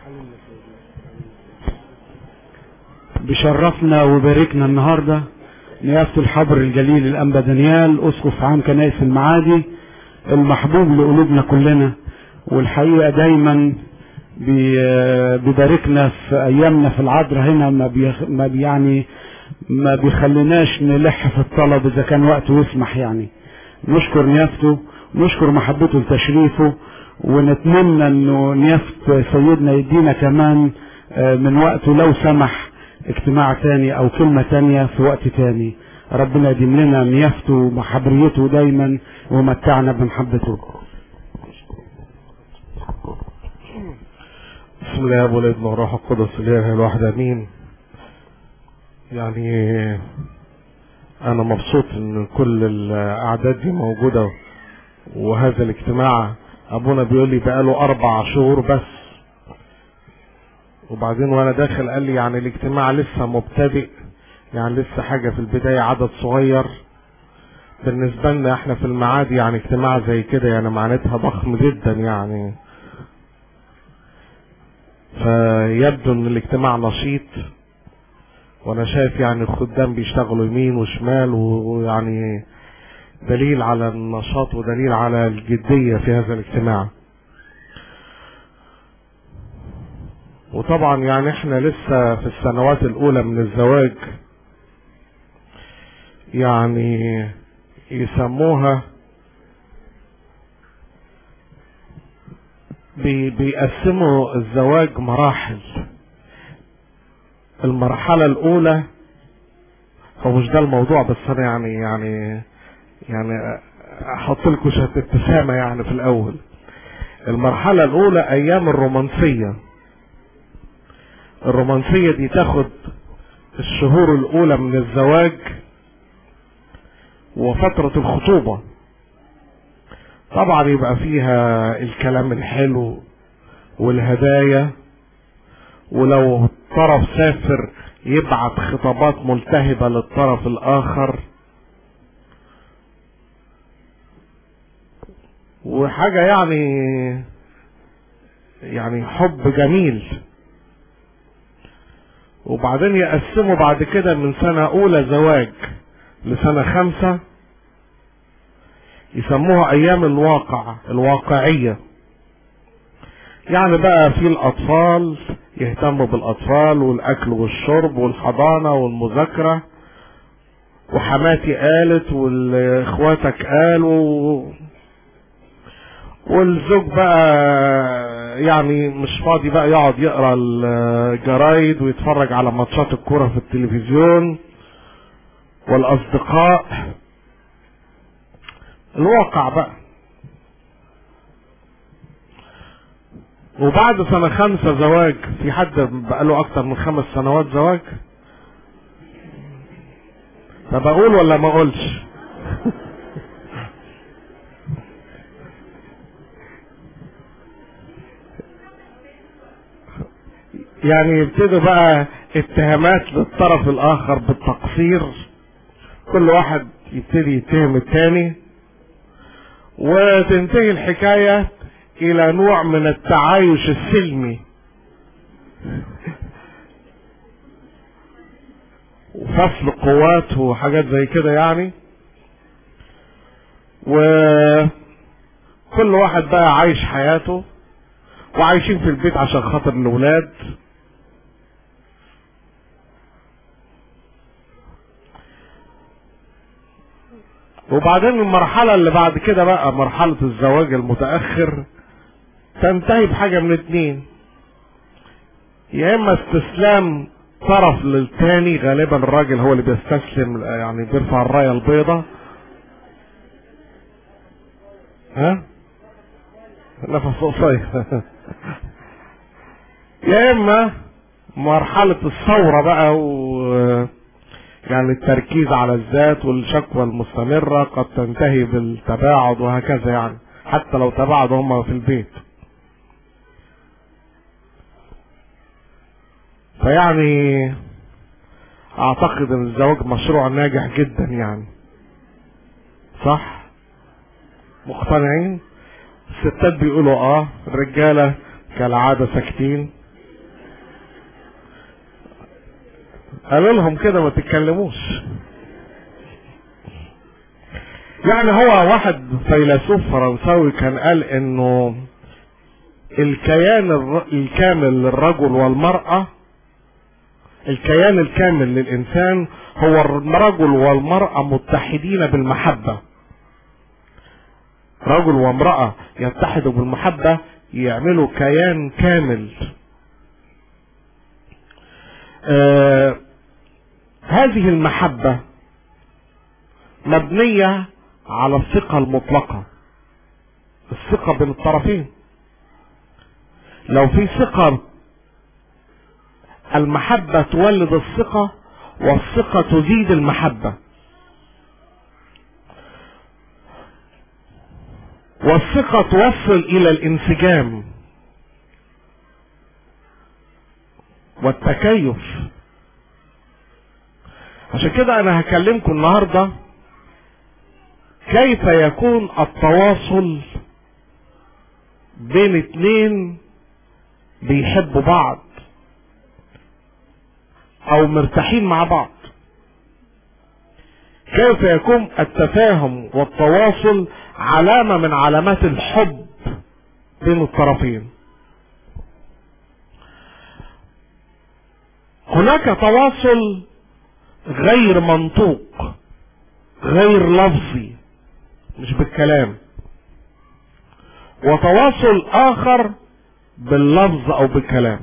بشرفنا وباركنا النهارده نيافة الحبر الجليل الأنبا دانيال أسقف عام كنائس المعادي المحبوب لقلوبنا كلنا والحقيقة دايما بي- بيباركنا في أيامنا في العذراء هنا ما, بيخ ما بي- يعني ما بيخليناش نلح في الطلب إذا كان وقته يسمح يعني نشكر نيافته نشكر محبته لتشريفه ونتمنى انه نيافة سيدنا يدينا كمان آه، من وقته لو سمح اجتماع تاني او كلمة تانية في وقت تاني ربنا يديم لنا نيافته ومحبريته دايما ومتعنا بمحبته بسم الله والابن والروح القدس الاله الواحد امين يعني انا مبسوط ان كل الاعداد دي موجوده وهذا الاجتماع ابونا بيقول لي بقاله اربع شهور بس وبعدين وانا داخل قال لي يعني الاجتماع لسه مبتدئ يعني لسه حاجه في البدايه عدد صغير بالنسبه لنا احنا في المعادي يعني اجتماع زي كده يعني معناتها ضخم جدا يعني فيبدو ان الاجتماع نشيط وانا شايف يعني الخدام بيشتغلوا يمين وشمال ويعني دليل على النشاط ودليل على الجدية في هذا الاجتماع وطبعا يعني احنا لسه في السنوات الاولى من الزواج يعني يسموها بي بيقسموا الزواج مراحل المرحلة الأولى هو مش ده الموضوع بس أنا يعني يعني يعني أحط لكم شهادة ابتسامة يعني في الأول المرحلة الأولى أيام الرومانسية الرومانسية دي تاخد الشهور الأولى من الزواج وفترة الخطوبة طبعا يبقى فيها الكلام الحلو والهدايا ولو طرف سافر يبعت خطابات ملتهبة للطرف الآخر وحاجة يعني يعني حب جميل وبعدين يقسموا بعد كده من سنة أولى زواج لسنة خمسة يسموها ايام الواقع الواقعية يعني بقى في الاطفال يهتموا بالاطفال والاكل والشرب والحضانة والمذاكرة وحماتي قالت واخواتك قالوا والزوج بقى يعني مش فاضي بقى يقعد يقرا الجرايد ويتفرج على ماتشات الكوره في التلفزيون والاصدقاء الواقع بقى وبعد سنة خمسة زواج في حد بقاله أكتر من خمس سنوات زواج طب أقول ولا ما أقولش يعني يبتدوا بقى اتهامات للطرف الآخر بالتقصير كل واحد يبتدي يتهم التاني وتنتهي الحكاية الى نوع من التعايش السلمي وفصل قوات وحاجات زي كده يعني وكل واحد بقى عايش حياته وعايشين في البيت عشان خاطر الاولاد وبعدين المرحلة اللي بعد كده بقى مرحلة الزواج المتأخر تنتهي بحاجة من اتنين يا اما استسلام طرف للتاني غالبا الراجل هو اللي بيستسلم يعني بيرفع الراية البيضة ها نفس قصير يا اما مرحلة الثورة بقى و يعني التركيز على الذات والشكوى المستمرة قد تنتهي بالتباعد وهكذا يعني حتى لو تباعدوا هم في البيت فيعني اعتقد ان الزواج مشروع ناجح جدا يعني صح مقتنعين الستات بيقولوا اه الرجالة كالعادة ساكتين قالوا لهم كده ما تتكلموش يعني هو واحد فيلسوف فرنساوي كان قال انه الكيان الر- الكامل للرجل والمرأة الكيان الكامل للإنسان هو الرجل والمرأة متحدين بالمحبة رجل وامرأة يتحدوا بالمحبة يعملوا كيان كامل آه هذه المحبة مبنية على الثقة المطلقة الثقة بين الطرفين لو في ثقة المحبة تولد الثقة والثقة تزيد المحبة والثقة توصل إلى الانسجام والتكيف عشان كده أنا هكلمكم النهاردة كيف يكون التواصل بين اتنين بيحبوا بعض او مرتاحين مع بعض كيف يكون التفاهم والتواصل علامة من علامات الحب بين الطرفين هناك تواصل غير منطوق غير لفظي مش بالكلام وتواصل اخر باللفظ او بالكلام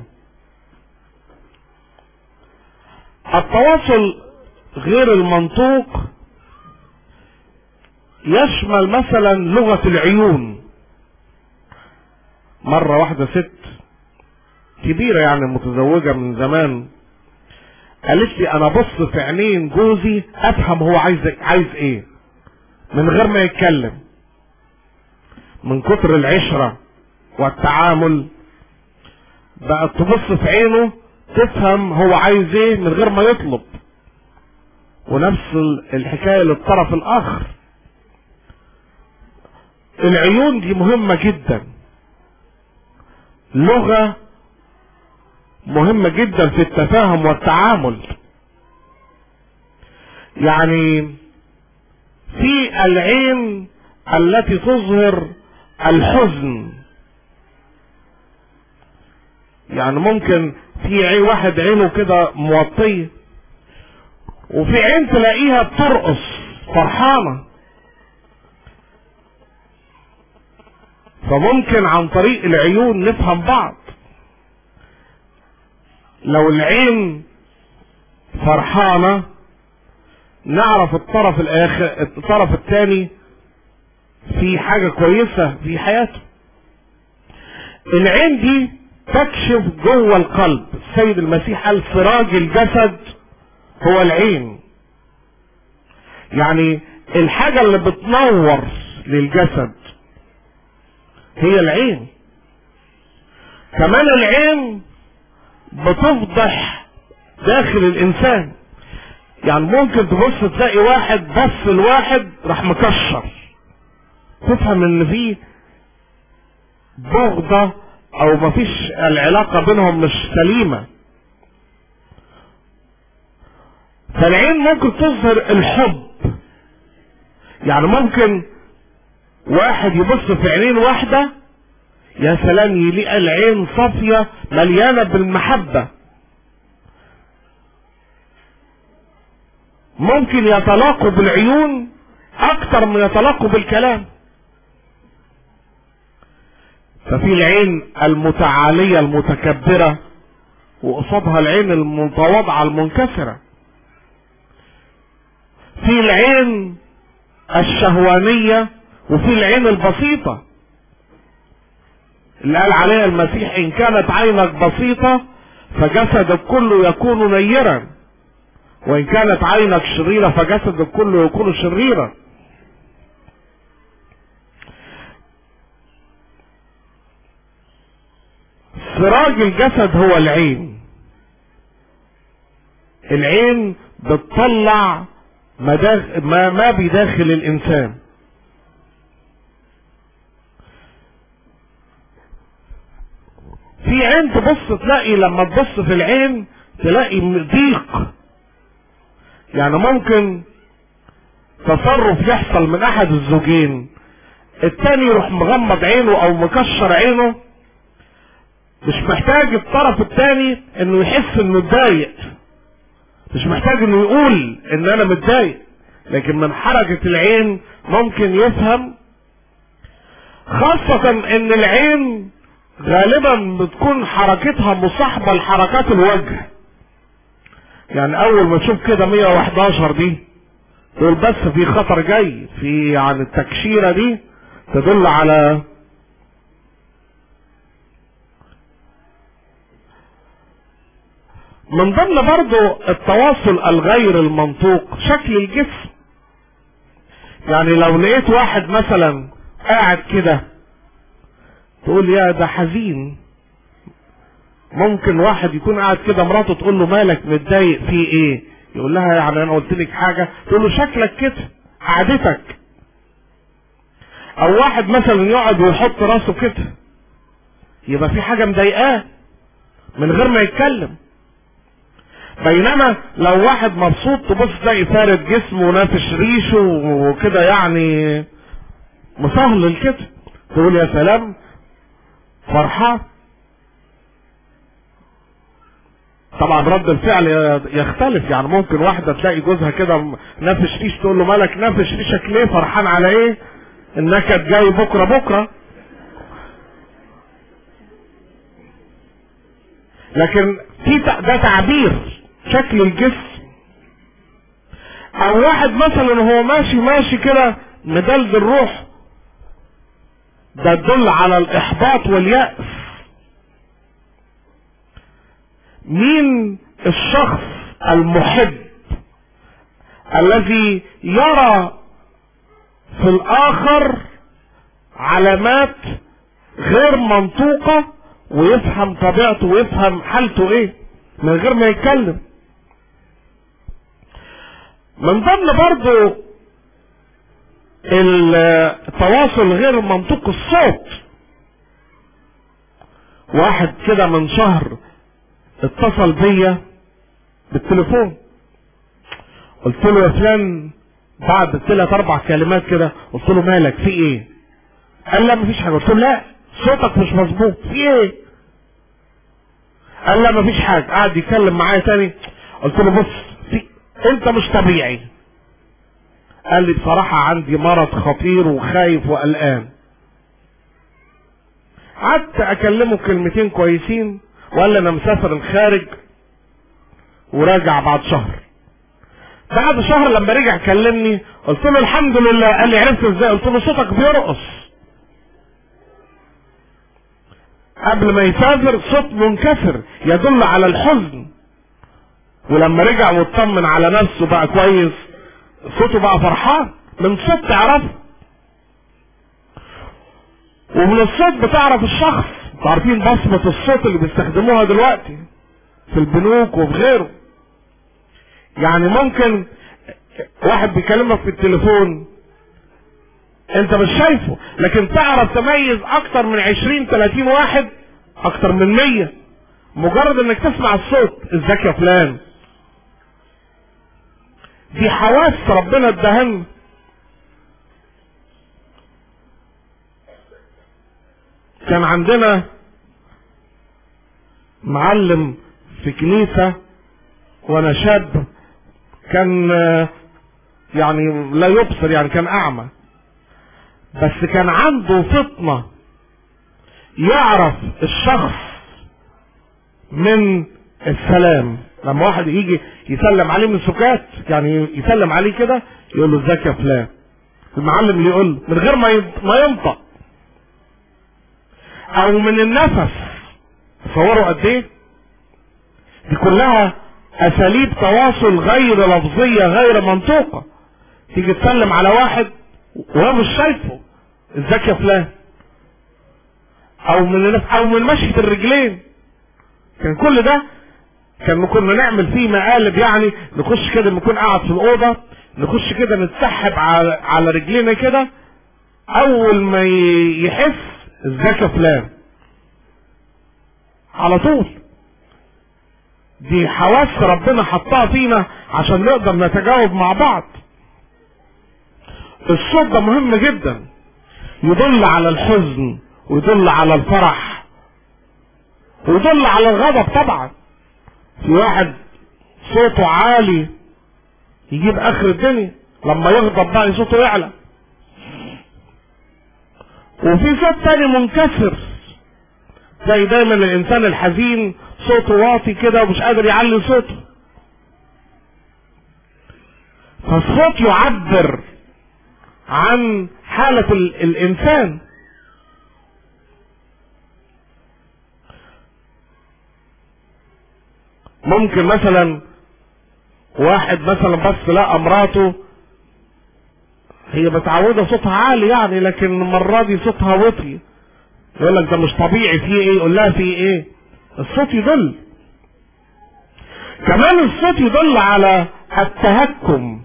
التواصل غير المنطوق يشمل مثلا لغة العيون مرة واحدة ست كبيرة يعني متزوجة من زمان قالت لي انا بص في عينين جوزي افهم هو عايز عايز ايه من غير ما يتكلم من كتر العشرة والتعامل بقت تبص في عينه تفهم هو عايز ايه من غير ما يطلب ونفس الحكاية للطرف الاخر العيون دي مهمة جدا لغة مهمة جدا في التفاهم والتعامل يعني في العين التي تظهر الحزن يعني ممكن في عين واحد عينه كده موطية وفي عين تلاقيها بترقص فرحانة فممكن عن طريق العيون نفهم بعض لو العين فرحانة نعرف الطرف الاخر الطرف الثاني في حاجة كويسة في حياته العين دي تكشف جوه القلب السيد المسيح قال سراج الجسد هو العين يعني الحاجة اللي بتنور للجسد هي العين كمان العين بتفضح داخل الانسان يعني ممكن تبص تلاقي واحد بص الواحد راح مكشر تفهم ان في بغضة او مفيش العلاقة بينهم مش سليمة فالعين ممكن تظهر الحب يعني ممكن واحد يبص في عينين واحدة يا سلام يلاقي العين صافية مليانة بالمحبة ممكن يتلاقوا بالعيون اكتر من يتلاقوا بالكلام ففي العين المتعالية المتكبرة وقصادها العين المتواضعة المنكسرة في العين الشهوانية وفي العين البسيطة اللي قال عليها المسيح ان كانت عينك بسيطة فجسدك كله يكون نيرا وان كانت عينك شريرة فجسدك كله يكون شريرا سراج الجسد هو العين العين بتطلع مداخ... ما, ما بداخل الانسان في عين تبص تلاقي لما تبص في العين تلاقي ضيق يعني ممكن تصرف يحصل من احد الزوجين التاني يروح مغمض عينه او مكشر عينه مش محتاج الطرف التاني انه يحس انه متضايق مش محتاج انه يقول ان انا متضايق لكن من حركة العين ممكن يفهم خاصة ان العين غالبا بتكون حركتها مصاحبة لحركات الوجه يعني اول ما تشوف كده 111 دي تقول بس في خطر جاي في يعني التكشيرة دي تدل على من ضمن برضو التواصل الغير المنطوق شكل الجسم يعني لو لقيت واحد مثلا قاعد كده تقول يا ده حزين ممكن واحد يكون قاعد كده مراته تقول له مالك متضايق في ايه يقول لها يعني انا قلت لك حاجه تقول له شكلك كده قعدتك او واحد مثلا يقعد ويحط راسه كده يبقى في حاجه مضايقاه من غير ما يتكلم بينما لو واحد مبسوط تبص تلاقي فارد جسمه ونافش ريشه وكده يعني مصهلل كده تقول يا سلام فرحان طبعا رد الفعل يختلف يعني ممكن واحدة تلاقي جوزها كده نافش ريش تقول له مالك نافش ريشك ليه فرحان على ايه النكد جاي بكرة بكرة لكن في ده تعبير شكل الجسم او واحد مثلا هو ماشي ماشي كده مدلد الروح ده تدل على الاحباط واليأس مين الشخص المحب الذي يرى في الاخر علامات غير منطوقة ويفهم طبيعته ويفهم حالته ايه من غير ما يتكلم من ضمن برضو التواصل غير منطوق الصوت واحد كده من شهر اتصل بيا بالتليفون قلت له يا فلان بعد ثلاث اربع كلمات كده قلت له مالك في ايه قال لا مفيش حاجه قلت له لا صوتك مش مظبوط في ايه قال لا مفيش حاجه قعد يتكلم معايا تاني قلت له بص في انت مش طبيعي قال لي بصراحه عندي مرض خطير وخايف وقلقان قعدت اكلمه كلمتين كويسين وقال لي انا مسافر الخارج وراجع بعد شهر بعد شهر لما رجع كلمني قلت له الحمد لله قال لي عرفت ازاي قلت له صوتك بيرقص قبل ما يسافر صوت منكسر يدل على الحزن ولما رجع واطمن على نفسه بقى كويس صوته بقى فرحان من صوت تعرفه ومن الصوت بتعرف الشخص عارفين بصمة الصوت اللي بيستخدموها دلوقتي في البنوك وفي غيره يعني ممكن واحد بيكلمك في التليفون انت مش شايفه لكن تعرف تميز اكتر من عشرين تلاتين واحد اكتر من مية مجرد انك تسمع الصوت ازيك يا فلان دي حواس ربنا ادهن كان عندنا معلم في كنيسة وانا شاب كان يعني لا يبصر يعني كان اعمى بس كان عنده فطنة يعرف الشخص من السلام لما واحد يجي يسلم عليه من سكات يعني يسلم عليه كده يقول له ازيك يا فلان المعلم اللي يقول له من غير ما ما ينطق او من النفس تصوروا قد ايه دي كلها اساليب تواصل غير لفظية غير منطوقة تيجي تسلم على واحد وهو مش شايفه ازيك يا فلان او من او من مشية الرجلين كان كل ده كان كنا نعمل فيه مقالب يعني نخش كده نكون قاعد في الاوضه نخش كده نتسحب على على رجلينا كده اول ما يحس ازيك يا فلان على طول دي حواس ربنا حطها فينا عشان نقدر نتجاوب مع بعض الصوت ده مهم جدا يدل على الحزن ويدل على الفرح ويدل على الغضب طبعا في واحد صوته عالي يجيب اخر الدنيا لما يغضب بقى صوته يعلى وفي صوت تاني منكسر زي دايما الانسان الحزين صوته واطي كده ومش قادر يعلي صوته فالصوت يعبر عن حالة ال- الانسان ممكن مثلا واحد مثلا بس لقى مراته هي متعودة صوتها عالي يعني لكن المرة دي صوتها وطي يقول لك ده مش طبيعي في ايه يقول لها في ايه الصوت يدل كمان الصوت يدل على التهكم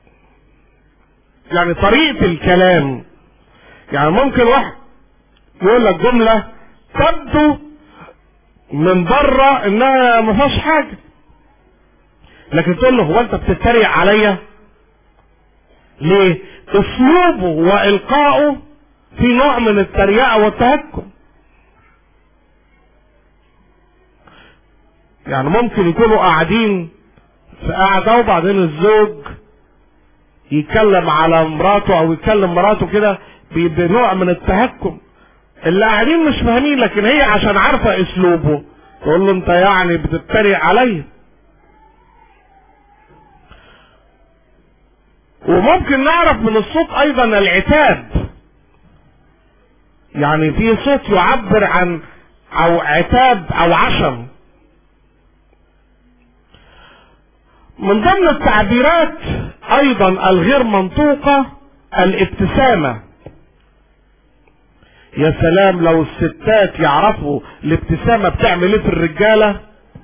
يعني طريقة الكلام يعني ممكن واحد يقول لك جملة تبدو من بره انها ما فيهاش حاجة لكن تقول له هو انت بتتريق عليا ليه اسلوبه والقائه في نوع من التريقة والتهكم يعني ممكن يكونوا قاعدين في قاعدة وبعدين الزوج يتكلم على مراته او يتكلم مراته كده ب- بنوع من التهكم اللي قاعدين مش فاهمين لكن هي عشان عارفة اسلوبه تقول له انت يعني بتتريق عليا وممكن نعرف من الصوت ايضا العتاب يعني في صوت يعبر عن او عتاب او عشم من ضمن التعبيرات ايضا الغير منطوقة الابتسامة يا سلام لو الستات يعرفوا الابتسامة بتعمل ايه في الرجالة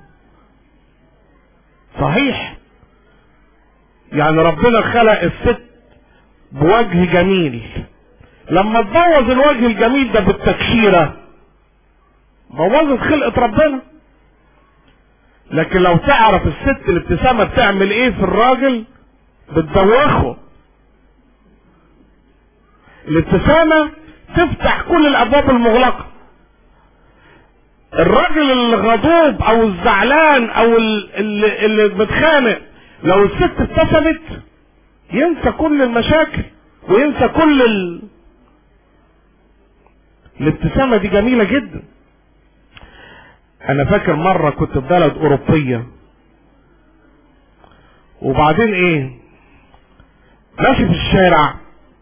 صحيح يعني ربنا خلق الست بوجه جميل لما تبوظ الوجه الجميل ده بالتكشيرة بوظت خلقة ربنا لكن لو تعرف الست الابتسامة بتعمل ايه في الراجل بتدوخه الابتسامة تفتح كل الابواب المغلقة الراجل الغضوب او الزعلان او ال- اللي, اللي متخانق لو الست ابتسمت ينسى كل المشاكل وينسى كل ال... الابتسامة دي جميلة جدا انا فاكر مرة كنت في بلد اوروبية وبعدين ايه ماشي في الشارع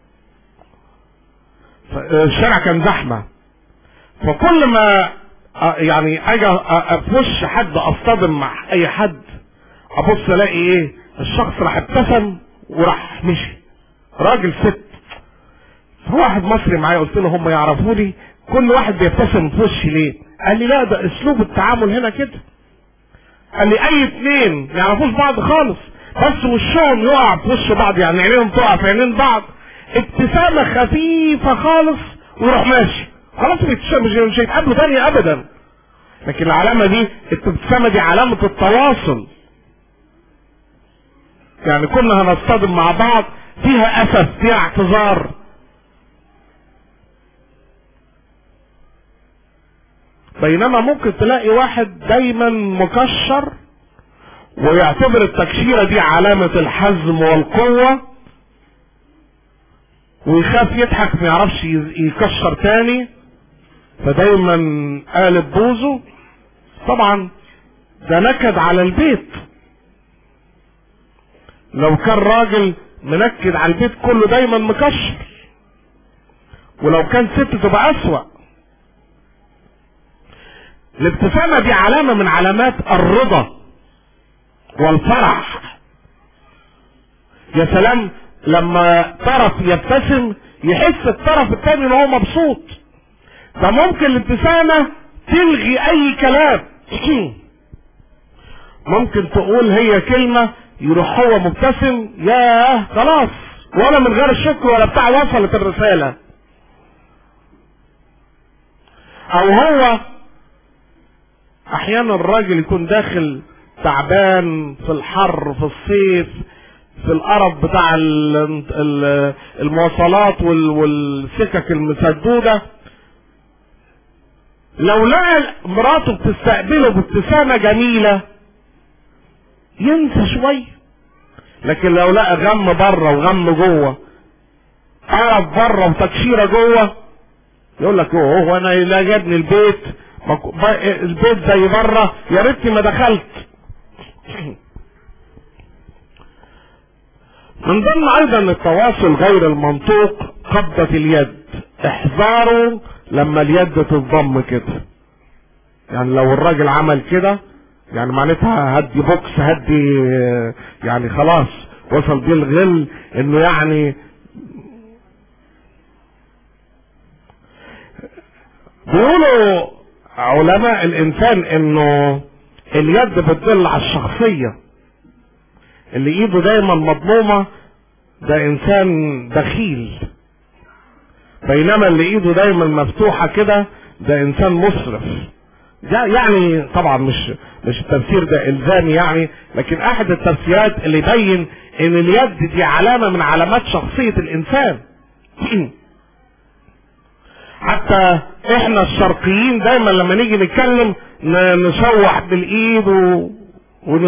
ف- الشارع كان زحمة فكل ما آه، يعني اجي آه، في وش حد اصطدم مع اي حد ابص الاقي ايه الشخص راح ابتسم وراح مشي راجل ست فهو واحد مصري معايا قلت له هم يعرفوني كل واحد بيبتسم في وشي ليه قال لي لا ده اسلوب التعامل هنا كده قال لي اي اتنين ما يعرفوش بعض خالص بس وشهم يقع في وش بعض يعني عينيهم تقع في عينين بعض ابتسامة خفيفة خالص ويروح ماشي خلاص مش مش مش هيتقابلوا تاني ابدا لكن العلامة دي الابتسامة دي علامة التواصل يعني كنا هنصطدم مع بعض فيها اسف فيها اعتذار بينما ممكن تلاقي واحد دايما مكشر ويعتبر التكشيرة دي علامة الحزم والقوة ويخاف يضحك ما يعرفش يز- يكشر تاني فدايما قالب بوزه طبعا ده نكد على البيت لو كان راجل منكد على البيت كله دايما مكشر ولو كان ست تبقى اسوأ الابتسامة دي علامة من علامات الرضا والفرح يا سلام لما طرف يبتسم يحس الطرف التاني ان هو مبسوط ده ممكن الابتسامة تلغي اي كلام ممكن تقول هي كلمة يروح هو مبتسم ياه خلاص ولا من غير الشكر ولا بتاع وصلت الرسالة او هو احيانا الراجل يكون داخل تعبان في الحر في الصيف في القرف بتاع ال- ال- المواصلات وال- والسكك المسدودة لو لقى مراته بتستقبله بابتسامة جميلة ينسى شوية لكن لو لقى غم بره وغم جوه قرف بره وتكشيره جوه يقول لك هو هو انا لا جابني البيت ما ك- ب- البيت زي بره يا ريتني ما دخلت من ضمن ايضا التواصل غير المنطوق قبضة اليد احذروا لما اليد تتضم كده يعني لو الراجل عمل كده يعني معناتها هدي بوكس هدي آه، يعني خلاص وصل بيه الغل انه يعني بيقولوا علماء الانسان انه اليد بتدل على الشخصية اللي ايده دايما مضمومة ده انسان بخيل بينما اللي ايده دايما مفتوحة كده ده انسان مسرف ده يعني طبعا مش مش التفسير ده الزامي يعني لكن احد التفسيرات اللي يبين ان اليد دي علامة من علامات شخصية الانسان حتى احنا الشرقيين دايما لما نيجي نتكلم ن- نشوح بالايد و... ون...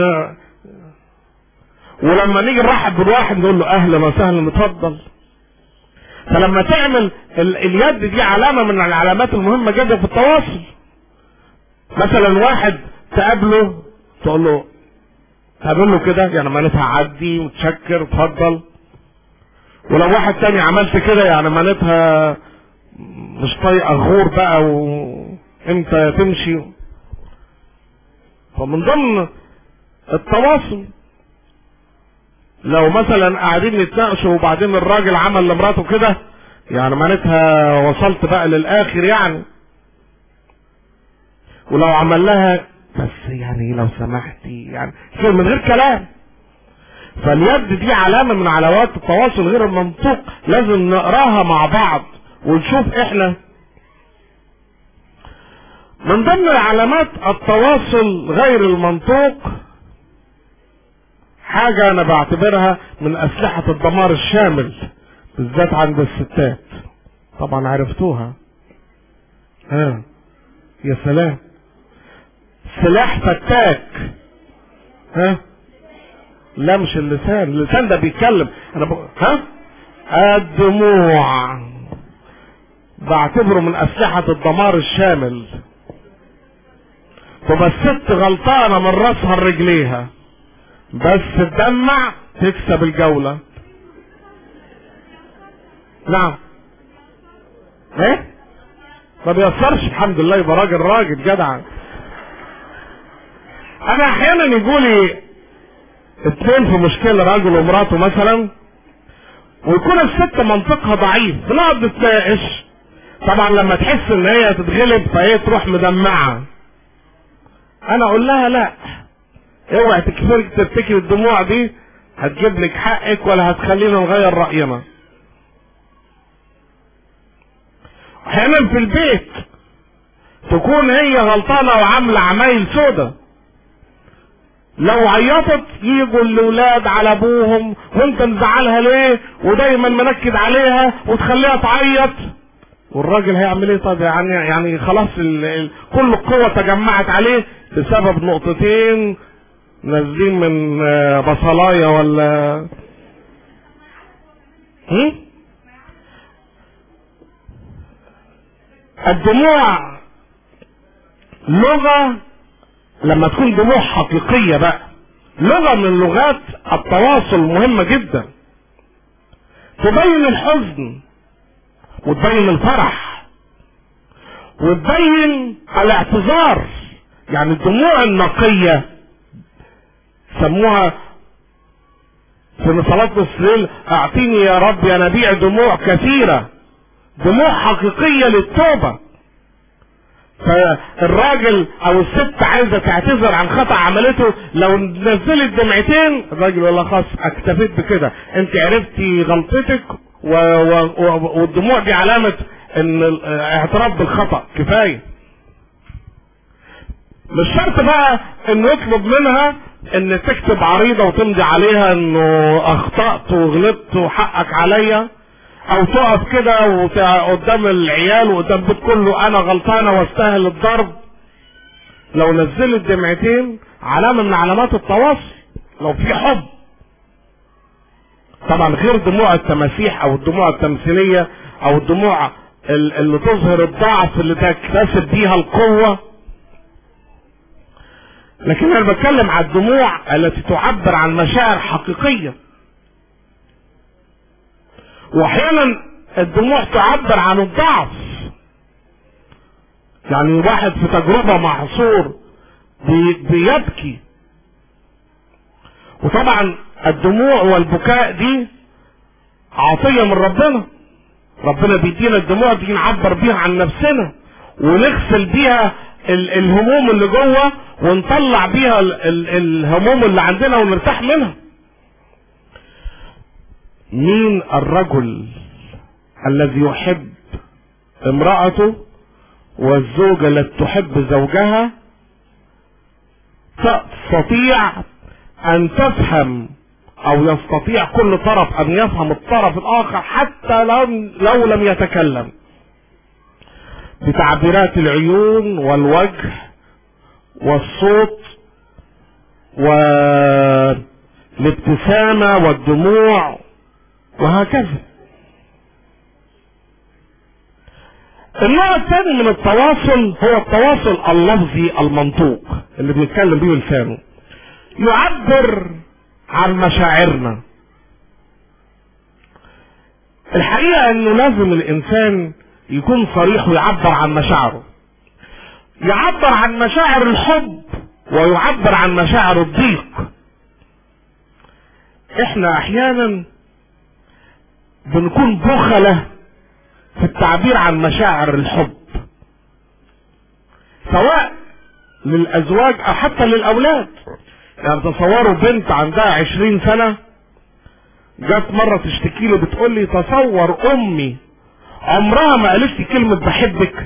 ولما نيجي نرحب بالواحد نقول له اهلا وسهلا اتفضل فلما تعمل ال... اليد دي علامة من العلامات المهمة جدا في التواصل مثلا واحد تقابله تقول له تقابله كده يعني معناتها عدي وتشكر اتفضل ولو واحد تاني عملت كده يعني معناتها مش طايقه غور بقى وامتى تمشي فمن ضمن التواصل لو مثلا قاعدين يتناقشوا وبعدين الراجل عمل لمراته كده يعني معناتها وصلت بقى للاخر يعني ولو عمل لها بس يعني لو سمحتي يعني كده من غير كلام فاليد دي علامة من علامات التواصل غير المنطوق لازم نقراها مع بعض ونشوف احنا من ضمن علامات التواصل غير المنطوق حاجة انا بعتبرها من اسلحة الدمار الشامل بالذات عند الستات طبعا عرفتوها ها يا سلام سلاح فتاك ها لا مش اللسان اللسان ده بيتكلم انا ب... ها الدموع بعتبره من اسلحة الدمار الشامل تبقى الست غلطانة من راسها لرجليها بس تدمع تكسب الجولة نعم ايه ما بيأثرش الحمد لله يبقى راجل راجل جدع انا احيانا يقولي اتنين في مشكلة راجل ومراته مثلا ويكون الست منطقها ضعيف بنقعد نتناقش طبعا لما تحس ان هي تتغلب فهي تروح مدمعة انا اقول لها لا اوعي تكفرك تفتكر الدموع دي هتجيب لك حقك ولا هتخلينا نغير رأينا احيانا في البيت تكون هي غلطانة وعاملة عمايل سودة لو عيطت يجوا الاولاد على ابوهم وانت مزعلها ليه ودايما منكد عليها وتخليها تعيط والراجل هيعمل ايه طب يعني يعني خلاص ال ال كل القوة تجمعت عليه بسبب نقطتين نازلين من آه، بصلاية ولا هم؟ الدموع لغة لما تكون دموع حقيقية بقى لغة من لغات التواصل مهمة جدا تبين الحزن وتبين الفرح وتبين الاعتذار يعني الدموع النقية سموها في صلاة نصف الليل اعطيني يا رب يا نبيع دموع كثيرة دموع حقيقية للتوبة فالراجل او الست عايزه تعتذر عن خطا عملته لو نزلت دمعتين الراجل يقول لها خلاص اكتفيت بكده انت عرفتي غلطتك و... و... و... والدموع دي علامه ان الاعتراف بالخطا كفايه مش شرط بقى انه يطلب منها ان تكتب عريضة وتمضي عليها انه اخطأت وغلطت وحقك عليا او تقف كده وت- قدام العيال وقدام البيت كله انا غلطانة واستاهل الضرب لو نزلت دمعتين علامة من علامات التواصل لو في حب طبعا غير دموع التماسيح او الدموع التمثيلية او الدموع ال- اللي تظهر الضعف اللي تكتسب بيها القوة لكن انا بتكلم عن الدموع التي تعبر عن مشاعر حقيقية واحيانا الدموع تعبر عن الضعف يعني واحد في تجربة محصور بي بيبكي وطبعا الدموع والبكاء دي عطية من ربنا ربنا بيدينا الدموع دي نعبر بيها عن نفسنا ونغسل بيها ال الهموم اللي جوه ونطلع بيها ال ال الهموم اللي عندنا ونرتاح منها مين الرجل الذي يحب امرأته والزوجة التي تحب زوجها تستطيع ان تفهم او يستطيع كل طرف ان يفهم الطرف الاخر حتى لو, لو لم يتكلم بتعبيرات العيون والوجه والصوت والابتسامة والدموع وهكذا النوع الثاني من التواصل هو التواصل اللفظي المنطوق اللي بنتكلم بيه لسانه يعبر عن مشاعرنا الحقيقة انه لازم الانسان يكون صريح ويعبر عن مشاعره يعبر عن مشاعر الحب ويعبر عن مشاعر الضيق احنا احيانا بنكون بخلة في التعبير عن مشاعر الحب سواء للازواج او حتى للاولاد يعني تصوروا بنت عندها عشرين سنة جت مرة تشتكي لي بتقول لي تصور امي عمرها ما قالت لي كلمة بحبك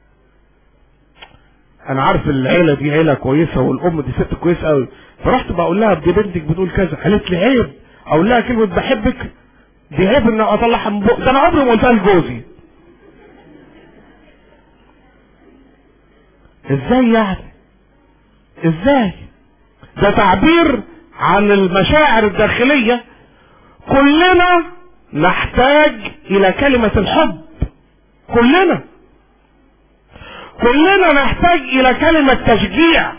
انا عارف العيلة دي عيلة كويسة والام دي ست كويسة قوي فرحت بقول لها دي بنتك بتقول كذا قالت لي عيب اقول لها كلمة بحبك دي عيب ان اطلعها من بق ده انا عمري ما قلتها لجوزي ازاي يعني ازاي ده تعبير عن المشاعر الداخلية كلنا نحتاج الى كلمة الحب كلنا كلنا نحتاج الى كلمة تشجيع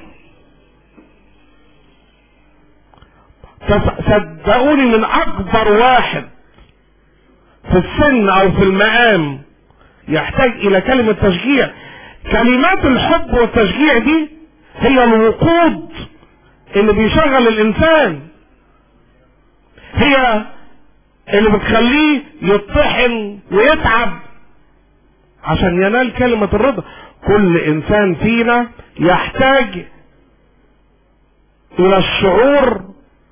صدقوني من اكبر واحد في السن او في المقام يحتاج الى كلمة تشجيع كلمات الحب والتشجيع دي هي الوقود اللي بيشغل الانسان هي اللي بتخليه يطحن ويتعب عشان ينال كلمة الرضا كل انسان فينا يحتاج الى الشعور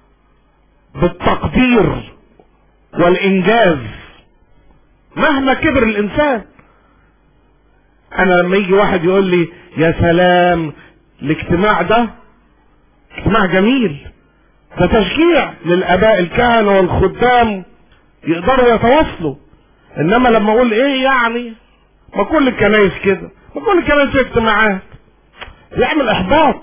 بالتقدير والانجاز مهما كبر الانسان انا لما يجي واحد يقول لي يا سلام الاجتماع ده اجتماع جميل ده تشجيع للاباء الكهنة والخدام يقدروا يتواصلوا انما لما اقول ايه يعني ما كل الكنايس كده ما كل الكنايس اجتماعات يعمل احباط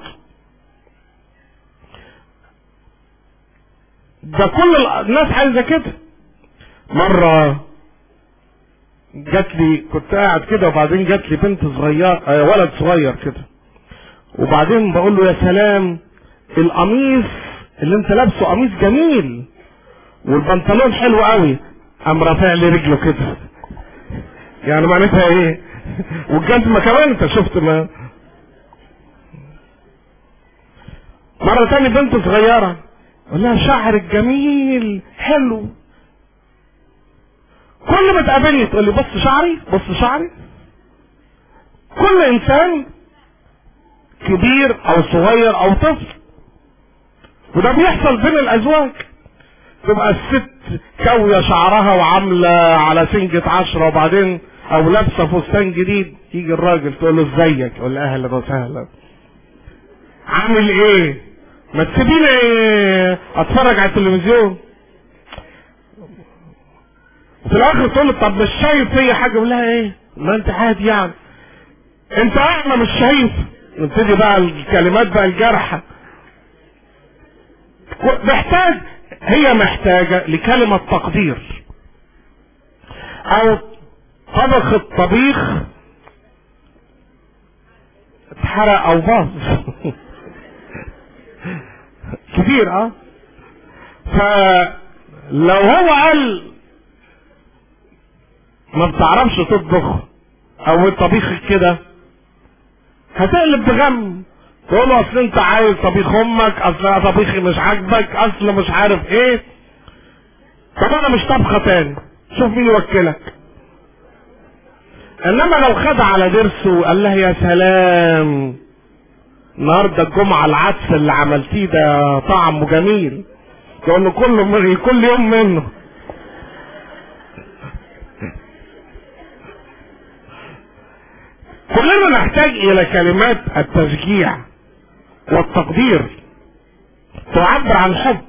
ده كل الناس عايزه كده مره جات لي كنت قاعد كده وبعدين جات لي بنت صغير آه ولد صغير كده وبعدين بقول له يا سلام القميص اللي انت لابسه قميص جميل والبنطلون حلو قوي قام رافع لي رجله كده يعني معناتها ايه والجزمة كمان انت شفت ما مرة تاني بنت صغيرة قول لها شعرك جميل حلو كل ما تقابلني تقول لي بص شعري بص شعري كل انسان كبير او صغير او طفل وده بيحصل بين الازواج تبقى الست كوية شعرها وعاملة على سنجة عشرة وبعدين او لابسة فستان جديد يجي الراجل تقول له ازيك يقول له اهلا وسهلا اعمل ايه ما تسيبيني اتفرج على التلفزيون وفي الاخر تقول له طب مش شايف فيا حاجه اقول لها ايه ما انت عادي يعني انت اعمى مش شايف نبتدي بقى الكلمات بقى الجارحه محتاج هي محتاجه لكلمه تقدير او طبخ الطبيخ اتحرق او باظ كتير اه فلو هو قال ما بتعرفش تطبخ او طبيخك كده هتقلب بغم تقول له اصل انت عايز طبيخ امك اصل انا طبيخي مش عاجبك اصل مش عارف ايه طب انا مش طبخه تاني شوف مين يوكلك انما لو خد على ضرسه وقال لها يا سلام النهارده الجمعه العدس اللي عملتيه ده طعمه جميل تقول له كل كل يوم منه كلنا نحتاج الى كلمات التشجيع والتقدير تعبر عن حب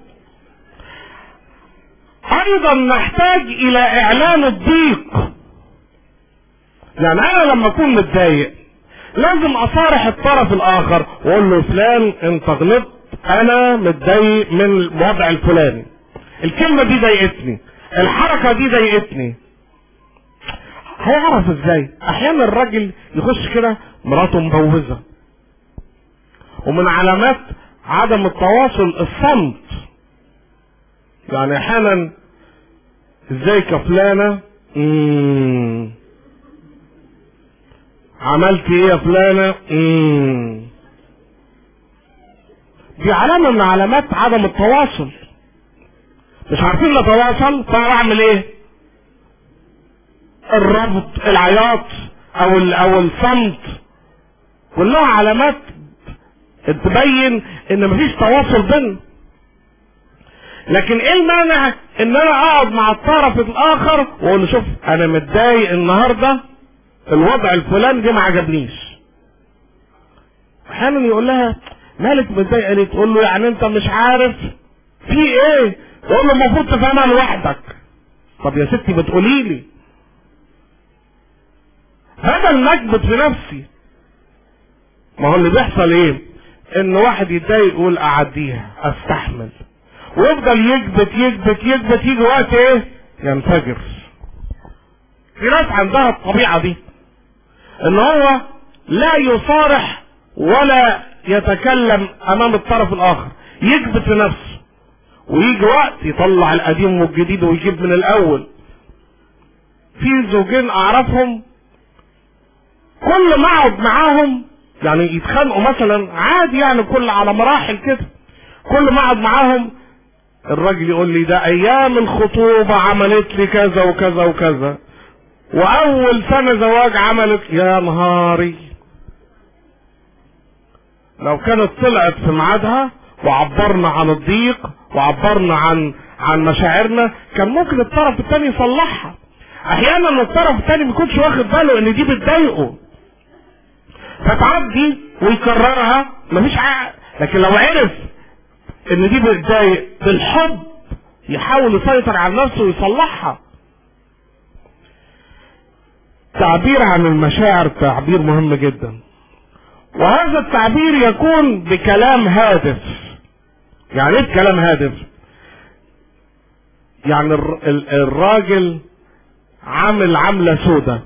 ايضا نحتاج الى اعلان الضيق يعني انا لما اكون متضايق لازم اصارح الطرف الاخر واقول له فلان انت غلطت انا متضايق من الوضع الفلاني الكلمه دي ضايقتني الحركه دي ضايقتني هيعرف ازاي احيانا الراجل يخش كده مراته مبوزه ومن علامات عدم التواصل الصمت يعني احيانا ازيك يا فلانه مم. عملت ايه يا فلانه مم. دي علامه من علامات عدم التواصل مش عارفين نتواصل فاعمل ايه الربط العياط او او الصمت كلها علامات تبين ان مفيش تواصل بيننا لكن ايه المانع ان انا اقعد مع الطرف الاخر واقول له شوف انا متضايق النهارده الوضع الفلاني ده ما عجبنيش احيانا يقول لها مالك متضايقه ليه تقول له يعني انت مش عارف في ايه تقول له المفروض تفهمها لوحدك طب يا ستي بتقولي لي بدل ما اكبت في نفسي ما هو اللي بيحصل ايه ان واحد يتضايق يقول اعديها استحمل ويفضل يكبت يكبت يكبت يجي وقت ايه ينفجر في ناس عندها الطبيعه دي ان هو لا يصارح ولا يتكلم امام الطرف الاخر يكبت في نفسه ويجي وقت يطلع القديم والجديد ويجيب من الاول في زوجين اعرفهم كل ما اقعد معاهم يعني يتخانقوا مثلا عادي يعني كل على مراحل كده كل ما اقعد معاهم الراجل يقول لي ده ايام الخطوبة عملت لي كذا وكذا وكذا واول سنة زواج عملت يا نهاري لو كانت طلعت في ميعادها وعبرنا عن الضيق وعبرنا عن عن مشاعرنا كان ممكن الطرف الثاني يصلحها احيانا الطرف الثاني ما يكونش واخد باله ان دي بتضايقه فتعدي ويكررها مفيش عقل لكن لو عرف ان دي بتضايق بالحب يحاول يسيطر على نفسه ويصلحها تعبير عن المشاعر تعبير مهم جدا وهذا التعبير يكون بكلام هادف يعني ايه بكلام هادف يعني الراجل عامل عاملة سودة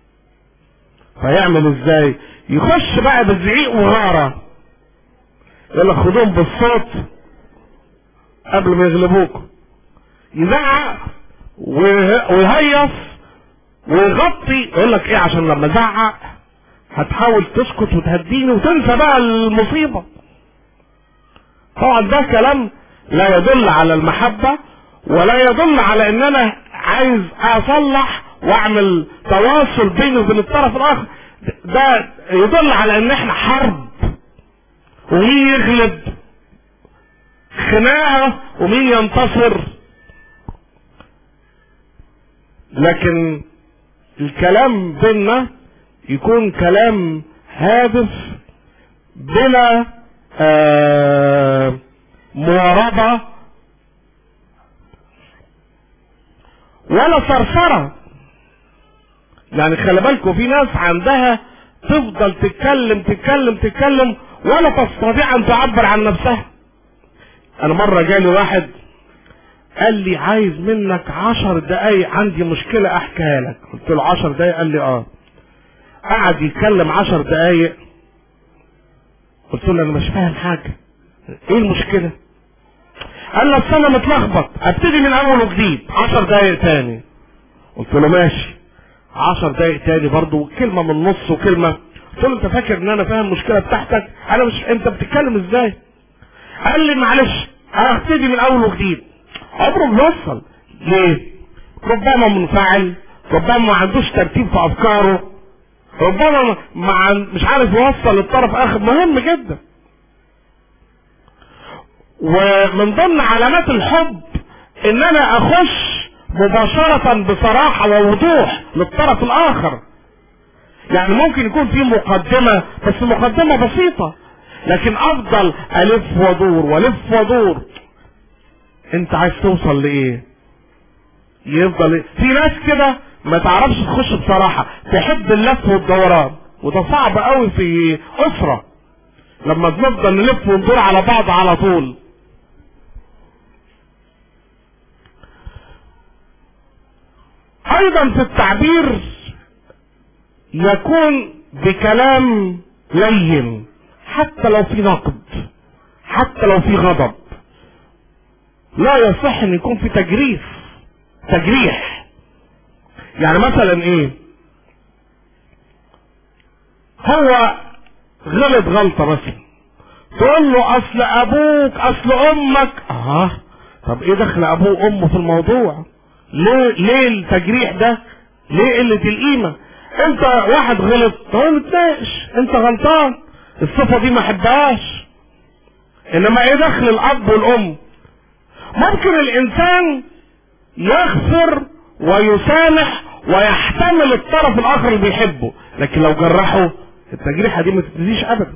فيعمل ازاي يخش بقى بزعيق وغارة يقول لك خدوهم بالصوت قبل ما يغلبوك يزعق ويهيص ويغطي يقول لك ايه عشان لما ازعق هتحاول تسكت وتهديني وتنسى بقى المصيبة طبعا ده كلام لا يدل على المحبة ولا يدل على ان انا عايز اصلح واعمل تواصل بيني وبين الطرف الاخر ده يدل على ان احنا حرب ومين يغلب خناقه ومين ينتصر لكن الكلام بيننا يكون كلام هادف بلا آه مواربة ولا صرصرة يعني خلي بالكم في ناس عندها تفضل تتكلم تتكلم تتكلم ولا تستطيع ان تعبر عن نفسها انا مرة جالي واحد قال لي عايز منك عشر دقايق عندي مشكلة احكيها لك قلت له عشر دقايق قال لي اه قعد يتكلم عشر دقايق قلت له انا مش فاهم حاجة ايه المشكلة قال لي اصل انا متلخبط ابتدي من اول وجديد عشر دقايق تاني قلت له ماشي عشر دقايق تاني برضو كلمة من النص وكلمة قلت له انت فاكر ان انا فاهم المشكلة بتاعتك انا مش انت بتتكلم ازاي قال لي معلش انا هبتدي من اول وجديد عمره ما يوصل ليه ربما منفعل ربما ما عندوش ترتيب في افكاره ربما مع مش عارف يوصل للطرف اخر مهم جدا ومن ضمن علامات الحب ان انا اخش مباشرة بصراحة ووضوح للطرف الاخر يعني ممكن يكون في مقدمة بس مقدمة بسيطة لكن افضل الف وادور والف وادور انت عايز توصل لايه يفضل إيه؟ في ناس كده ما تعرفش تخش بصراحة تحب اللف والدوران وده صعب قوي في اسرة لما بنفضل نلف وندور على بعض على طول ايضا في التعبير يكون بكلام لين حتى لو في نقد حتى لو في غضب لا يصح ان يكون في تجريف تجريح يعني مثلا ايه هو غلط غلطة مثلا تقول له اصل ابوك اصل امك اه طب ايه دخل ابوه وامه في الموضوع ليه ليه التجريح ده ليه قلة القيمة انت واحد غلط تقول نتناقش انت غلطان الصفة دي ما احبهاش انما ايه دخل الاب والام ممكن الانسان يغفر ويسامح ويحتمل الطرف الاخر اللي بيحبه لكن لو جرحه التجريحة دي ما تبتديش ابدا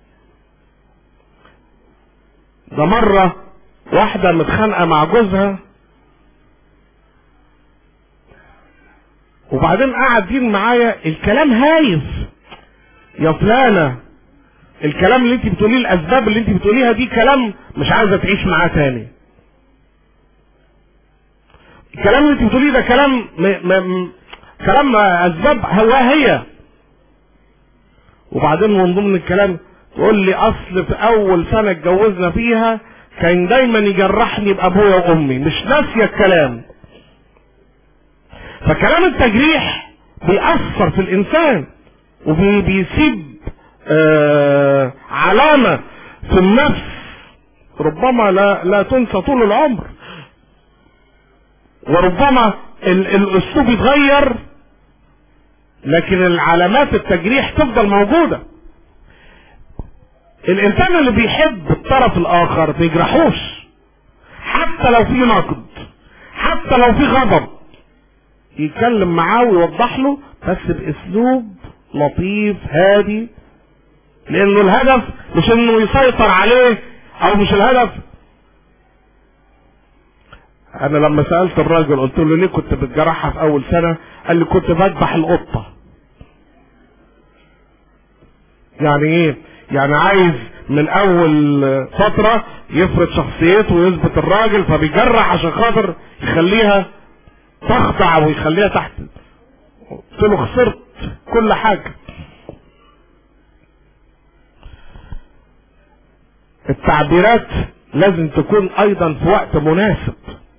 ده مرة واحدة متخانقة مع جوزها وبعدين قاعدين معايا الكلام هايف يا فلانة الكلام اللي انت بتقوليه الاسباب اللي انت بتقوليها دي كلام مش عايزة تعيش معاه تاني الكلام اللي انت بتقوليه ده كلام م... م... كلام اسباب هواهية وبعدين من ضمن الكلام تقول لي اصل في اول سنة اتجوزنا فيها كان دايما يجرحني بابويا وامي مش ناسية الكلام فكلام التجريح بيأثر في الإنسان وبيسيب آه علامة في النفس ربما لا لا تنسى طول العمر وربما ال الاسلوب يتغير لكن العلامات التجريح تفضل موجودة الانسان اللي بيحب الطرف الاخر بيجرحوش حتى لو في نقد حتى لو في غضب يتكلم معاه ويوضح له بس باسلوب لطيف هادي لانه الهدف مش انه يسيطر عليه او مش الهدف انا لما سالت الراجل قلت له ليه كنت بتجرحها في اول سنه قال لي كنت بذبح القطه يعني ايه يعني عايز من اول فتره يفرض شخصيته ويثبت الراجل فبيجرح عشان خاطر يخليها تخضع ويخليها تحت قلت له خسرت كل حاجة التعبيرات لازم تكون ايضا في وقت مناسب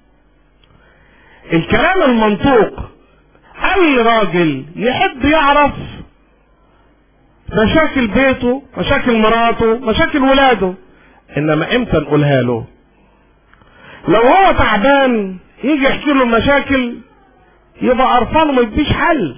الكلام المنطوق اي راجل يحب يعرف مشاكل بيته مشاكل مراته مشاكل ولاده انما امتى نقولها له لو هو تعبان يجي يحكي له المشاكل يبقى قرفان وما يديش حل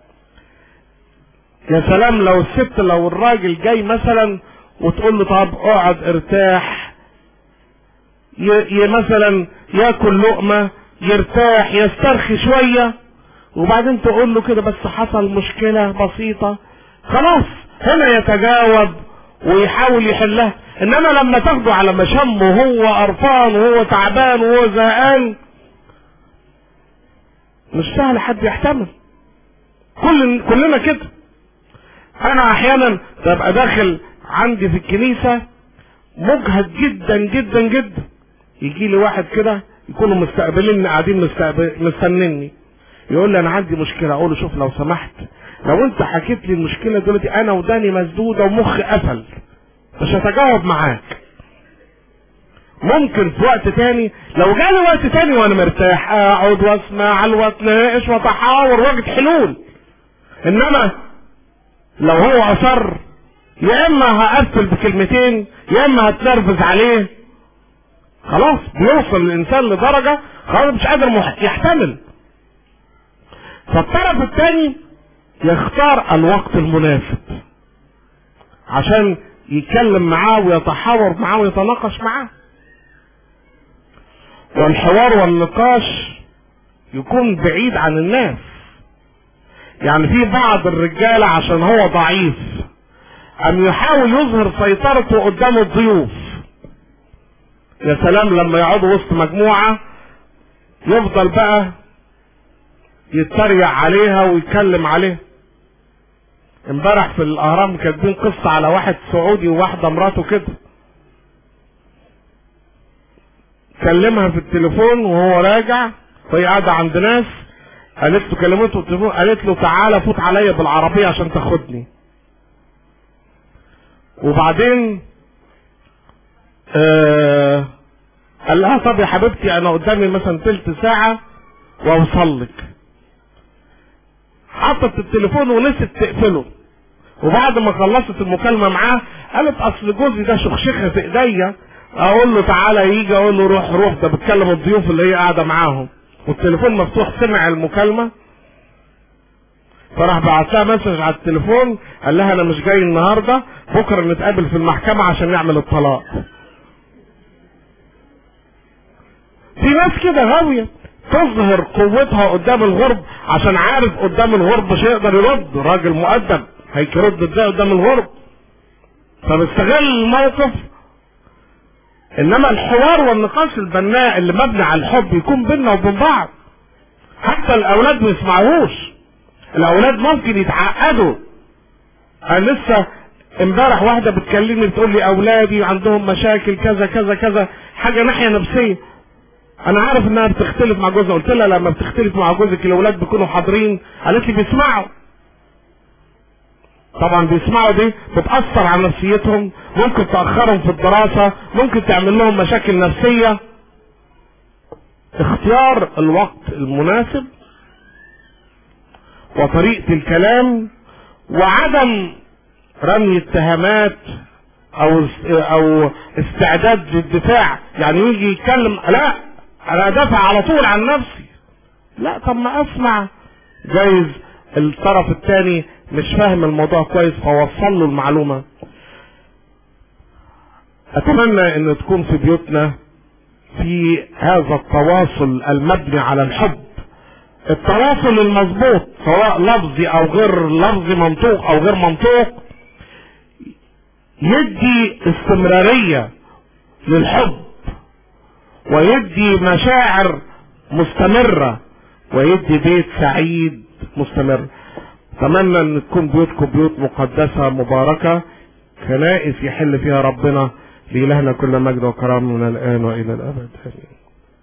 يا سلام لو الست لو الراجل جاي مثلا وتقول له طب اقعد ارتاح ي... ي... مثلا ياكل لقمه يرتاح يسترخي شويه وبعدين تقول له كده بس حصل مشكله بسيطه خلاص هنا يتجاوب ويحاول يحلها انما لما تاخده على مشمه وهو قرفان وهو تعبان وهو زهقان مش سهل حد يحتمل كل كلنا كده انا احيانا ببقى داخل عندي في الكنيسة مجهد جدا جدا جدا يجي لي واحد كده يكونوا مستقبليني قاعدين مستقبل مستنيني يقول لي انا عندي مشكله اقول له شوف لو سمحت لو انت حكيت لي المشكله دلوقتي انا وداني مسدوده ومخي قفل مش هتجاوب معاك ممكن في وقت تاني لو جالي وقت تاني وانا مرتاح اقعد واسمع واتناقش واتحاور واجد حلول انما لو هو اصر يا اما هقفل بكلمتين يا اما هتنرفز عليه خلاص بيوصل الانسان لدرجه خلاص مش قادر مح- يحتمل فالطرف الثاني يختار الوقت المناسب عشان يتكلم معاه ويتحاور معاه ويتناقش معاه والحوار والنقاش يكون بعيد عن الناس يعني في بعض الرجالة عشان هو ضعيف أم يحاول يظهر سيطرته قدام الضيوف يا سلام لما يقعدوا وسط مجموعة يفضل بقى يتريق عليها ويتكلم عليها امبارح في الاهرام كاتبين قصة على واحد سعودي وواحدة مراته كده كلمها في التليفون وهو راجع وهي قاعدة عند ناس قالت له كلمته في التليفون قالت له تعالى فوت عليا بالعربية عشان تاخدني وبعدين آه قال لها طب يا حبيبتي انا قدامي مثلا تلت ساعة واوصل لك حطت التليفون ونسيت تقفله وبعد ما خلصت المكالمة معاه قالت اصل جوزي ده شخشخة في ايديا اقول له تعالى يجي اقول له روح روح ده بتكلم الضيوف اللي هي قاعدة معاهم والتليفون مفتوح سمع المكالمة فراح بعت لها مسج على التليفون قال لها انا مش جاي النهارده بكره نتقابل في المحكمة عشان نعمل الطلاق في ناس كده غاوية تظهر قوتها قدام الغرب عشان عارف قدام الغرب مش هيقدر يرد راجل مؤدب هيرد ازاي قدام الغرب فبيستغل الموقف انما الحوار والنقاش البناء اللي مبني على الحب يكون بيننا وبين بعض حتى الاولاد ما يسمعوهوش الاولاد ممكن يتعقدوا انا لسه امبارح واحده بتكلمني بتقول لي اولادي عندهم مشاكل كذا كذا كذا حاجه ناحيه نفسيه انا عارف انها بتختلف مع جوزها قلت لها لما بتختلف مع جوزك الاولاد بيكونوا حاضرين قالت لي بيسمعوا طبعا بيسمعوا دي بتأثر على نفسيتهم ممكن تأخرهم في الدراسة ممكن تعمل لهم مشاكل نفسية اختيار الوقت المناسب وطريقة الكلام وعدم رمي اتهامات او او استعداد للدفاع يعني يجي يتكلم لا انا ادافع على طول عن نفسي لا طب ما اسمع جايز الطرف الثاني مش فاهم الموضوع كويس فوصل له المعلومه اتمنى ان تكون في بيوتنا في هذا التواصل المبني على الحب التواصل المظبوط سواء لفظي او غير لفظي منطوق او غير منطوق يدي استمرارية للحب ويدي مشاعر مستمرة ويدي بيت سعيد مستمر اتمنى ان تكون بيوتكم بيوت مقدسة مباركة كنائس يحل فيها ربنا لإلهنا كل مجد وكرم من الآن وإلى الأبد آمين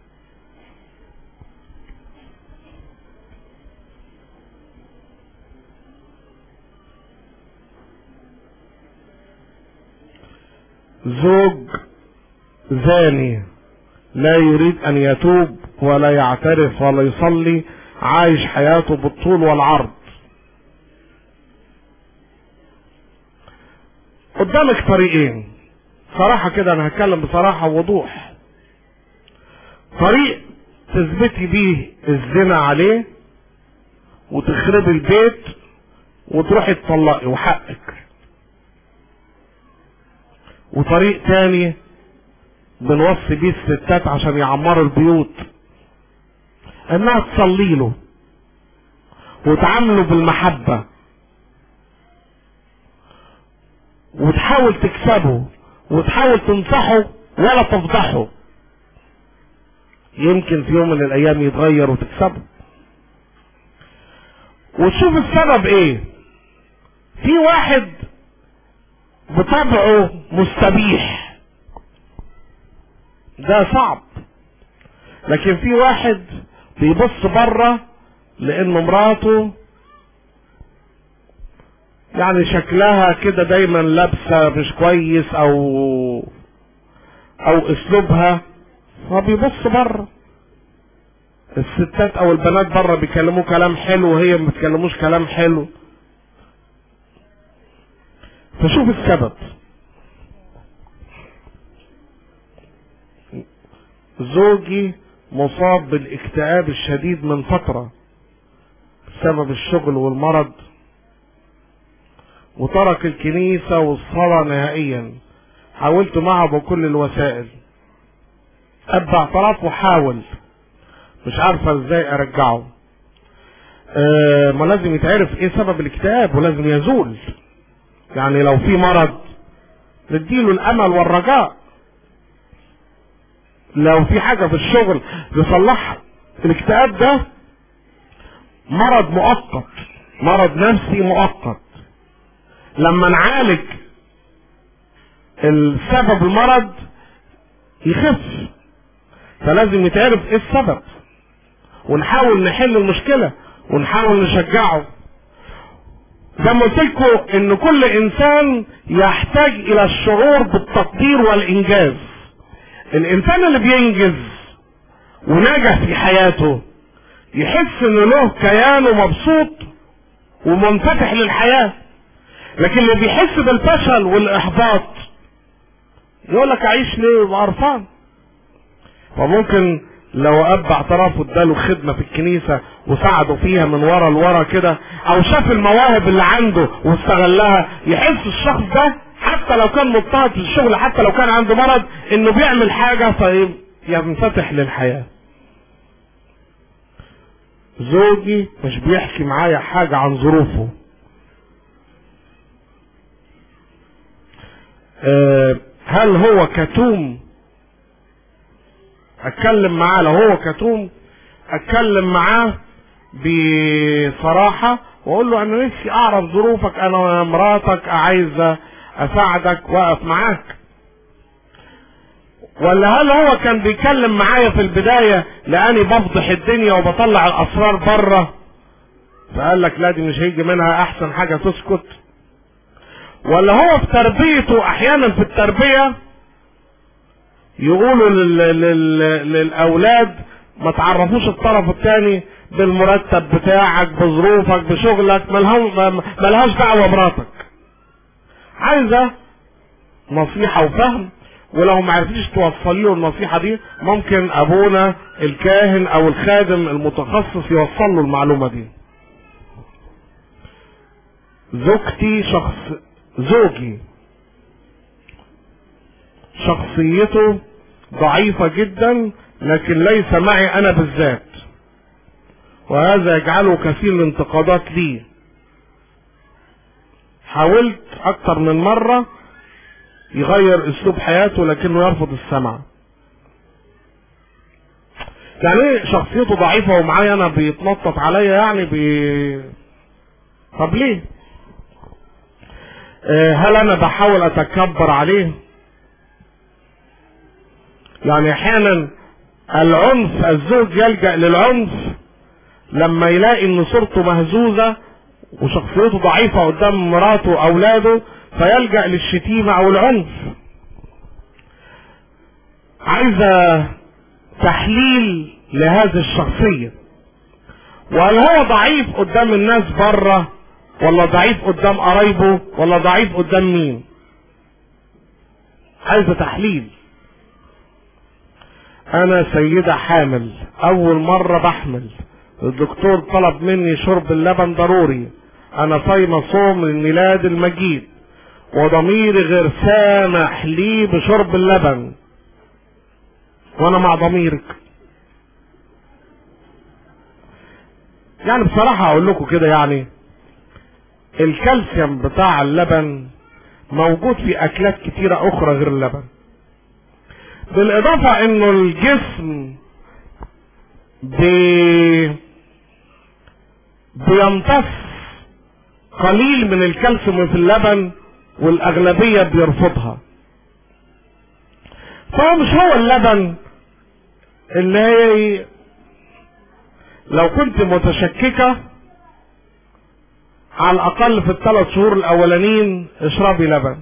زوج زاني لا يريد ان يتوب ولا يعترف ولا يصلي عايش حياته بالطول والعرض قدامك طريقين صراحة كده انا هتكلم بصراحة ووضوح طريق تثبتي بيه الزنا عليه وتخربي البيت وتروحي تطلقي وحقك وطريق تاني بنوصي بيه الستات عشان يعمروا البيوت انها تصلي له وتعامله بالمحبة وتحاول تكسبه وتحاول تنصحه ولا تفضحه يمكن في يوم من الايام يتغير وتكسبه وتشوف السبب ايه في واحد بطبعه مستبيح ده صعب لكن في واحد بيبص بره لان مراته يعني شكلها كده دايما لابسه مش كويس او او اسلوبها فبيبص بره الستات او البنات بره بيكلموا كلام حلو وهي ما بتكلموش كلام حلو فشوف السبب زوجي مصاب بالاكتئاب الشديد من فترة بسبب الشغل والمرض وترك الكنيسة والصلاة نهائيا حاولت معه بكل الوسائل اب اعتراف وحاول مش عارفة ازاي ارجعه آه ما لازم يتعرف ايه سبب الاكتئاب ولازم يزول يعني لو في مرض نديله الامل والرجاء لو في حاجة في الشغل نصلحها الاكتئاب ده مرض مؤقت مرض نفسي مؤقت لما نعالج السبب المرض يخف فلازم يتعرف ايه السبب ونحاول نحل المشكلة ونحاول نشجعه زي ما قلت لكم ان كل انسان يحتاج الى الشعور بالتقدير والانجاز الانسان اللي بينجز ونجح في حياته يحس ان له كيان ومبسوط ومنفتح للحياة لكن اللي بيحس بالفشل والاحباط يقول لك اعيش ليه وقرفان فممكن لو اب اعترافه اداله خدمه في الكنيسه وساعده فيها من ورا لورا كده او شاف المواهب اللي عنده واستغلها يحس الشخص ده حتى لو كان مضطهد في الشغل حتى لو كان عنده مرض انه بيعمل حاجه فينفتح للحياه زوجي مش بيحكي معايا حاجه عن ظروفه أه هل هو كتوم اتكلم معاه لو هو كتوم اتكلم معاه بصراحة واقول له انا نفسي اعرف ظروفك انا مراتك عايزة اساعدك واقف معاك ولا هل هو كان بيتكلم معايا في البداية لاني بفضح الدنيا وبطلع الاسرار بره فقال لك لا دي مش هيجي منها احسن حاجة تسكت ولا هو في تربيته احيانا في التربية يقولوا لل... لل... للاولاد ما تعرفوش الطرف الثاني بالمرتب بتاعك بظروفك بشغلك ملهاش دعوه مراتك عايزه نصيحه وفهم ولو ما عرفتيش توصلي له النصيحه دي ممكن ابونا الكاهن او الخادم المتخصص يوصل له المعلومه دي زوجتي شخص زوجي شخصيته ضعيفة جدا لكن ليس معي انا بالذات وهذا يجعله كثير الانتقادات لي حاولت اكتر من مرة يغير اسلوب حياته لكنه يرفض السمع يعني ايه شخصيته ضعيفة ومعايا انا بيتنطط عليا يعني بي طب ليه آه هل انا بحاول اتكبر عليه يعني احيانا العنف الزوج يلجأ للعنف لما يلاقي ان صورته مهزوزة وشخصيته ضعيفة قدام مراته واولاده فيلجأ للشتيمة او العنف عايزة تحليل لهذه الشخصية وهل هو ضعيف قدام الناس بره ولا ضعيف قدام قرايبه ولا ضعيف قدام مين عايزة تحليل انا سيدة حامل اول مرة بحمل الدكتور طلب مني شرب اللبن ضروري انا صايمة صوم الميلاد المجيد وضميري غير سامح لي بشرب اللبن وانا مع ضميرك يعني بصراحة اقول لكم كده يعني الكالسيوم بتاع اللبن موجود في اكلات كتيرة اخرى غير اللبن بالاضافة انه الجسم بي بيمتص قليل من الكالسيوم في اللبن والاغلبية بيرفضها فهو مش هو اللبن اللي هي لو كنت متشككة على الاقل في الثلاث شهور الاولانيين اشربي لبن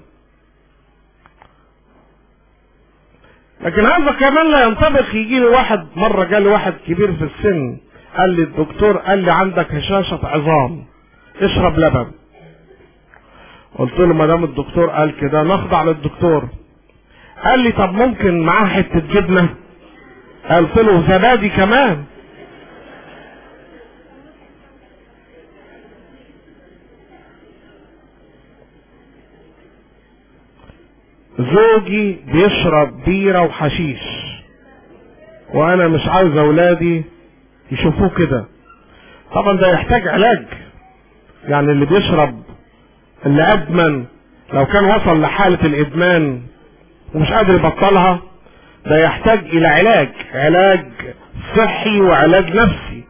لكن هذا كمان لا ينطبق يجي لي واحد مرة جالي واحد كبير في السن قال لي الدكتور قال لي عندك هشاشة عظام اشرب لبن قلت له ما دام الدكتور قال كده نخضع للدكتور قال لي طب ممكن معاه حتة جبنة قلت له زبادي كمان زوجي بيشرب بيرة وحشيش وانا مش عاوز اولادي يشوفوه كده طبعا ده يحتاج علاج يعني اللي بيشرب اللي ادمن لو كان وصل لحالة الادمان ومش قادر يبطلها ده يحتاج الى علاج علاج صحي وعلاج نفسي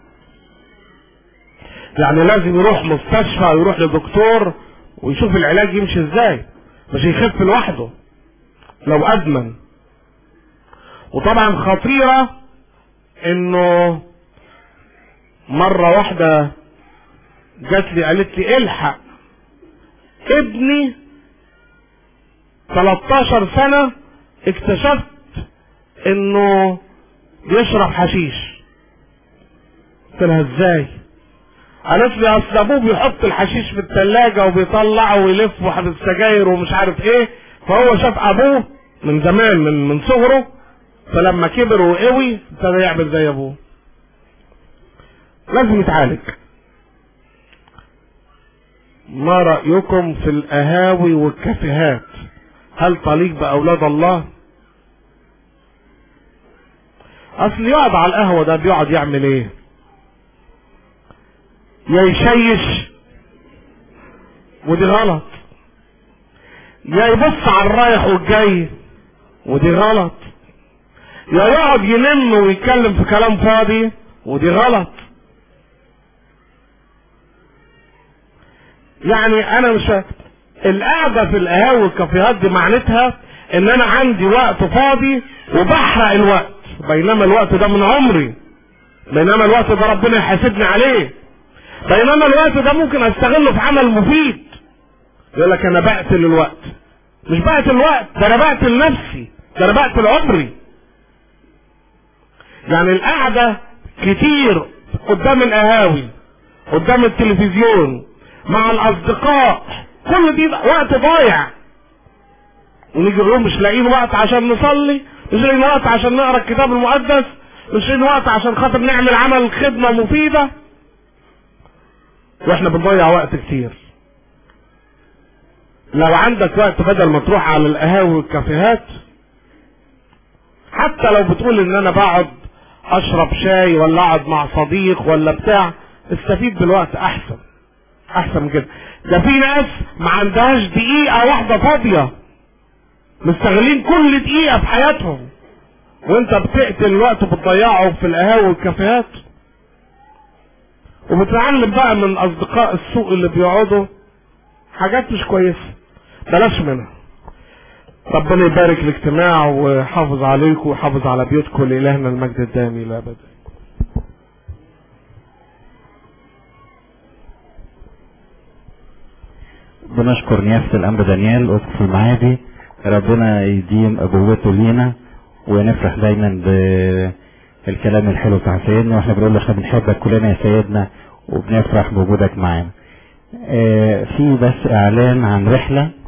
يعني لازم يروح مستشفى ويروح لدكتور ويشوف العلاج يمشي ازاي مش يخف لوحده لو ادمن وطبعا خطيرة انه مرة واحدة جات لي قالت لي الحق ابني 13 سنة اكتشفت انه بيشرب حشيش قلت لها ازاي قالت لي اصل ابوه بيحط الحشيش في الثلاجة وبيطلعه ويلف في السجاير ومش عارف ايه فهو شاف ابوه من زمان من من صغره فلما كبر وقوي ابتدى يعمل زي ابوه لازم يتعالج ما رأيكم في القهاوي والكافيهات هل طليق بأولاد الله اصل يقعد على القهوة ده بيقعد يعمل ايه يا يشيش ودي غلط يا يبص على الرايح والجاي ودي غلط يا يقعد ينم ويتكلم في كلام فاضي ودي غلط يعني انا مش القعدة في القهاوي والكافيهات دي معناتها ان انا عندي وقت فاضي وبحرق الوقت بينما الوقت ده من عمري بينما الوقت ده ربنا يحاسبني عليه بينما الوقت ده ممكن استغله في عمل مفيد يقول لك انا بقتل الوقت مش بقتل الوقت ده انا بقتل نفسي ده انا بقتل عمري يعني القعدة كتير قدام القهاوي قدام التلفزيون مع الاصدقاء كل دي وقت ضايع ونيجي نقول مش لاقيين وقت عشان نصلي مش لاقيين وقت عشان نقرا الكتاب المقدس مش لاقيين وقت عشان خاطر نعمل عمل خدمه مفيده واحنا بنضيع وقت كتير لو عندك وقت بدل ما تروح على القهاوي والكافيهات حتى لو بتقول ان انا بقعد اشرب شاي ولا اقعد مع صديق ولا بتاع استفيد بالوقت احسن احسن من كده ده في ناس ما عندهاش دقيقة واحدة فاضية مستغلين كل دقيقة في حياتهم وانت بتقتل الوقت وبتضيعه في القهاوي والكافيهات وبتتعلم بقى من اصدقاء السوق اللي بيقعدوا حاجات مش كويسة بلاش منها ربنا يبارك الاجتماع ويحافظ عليكم ويحافظ على بيوتكم لإلهنا المجد الدائم إلى أبد بنشكر نيافة الأنبا دانيال أسقف المعادي ربنا يديم أبوته لينا ونفرح دايما بالكلام الحلو بتاع سيدنا واحنا بنقول له احنا بنحبك كلنا يا سيدنا وبنفرح بوجودك معانا. آه، في بس إعلان عن رحلة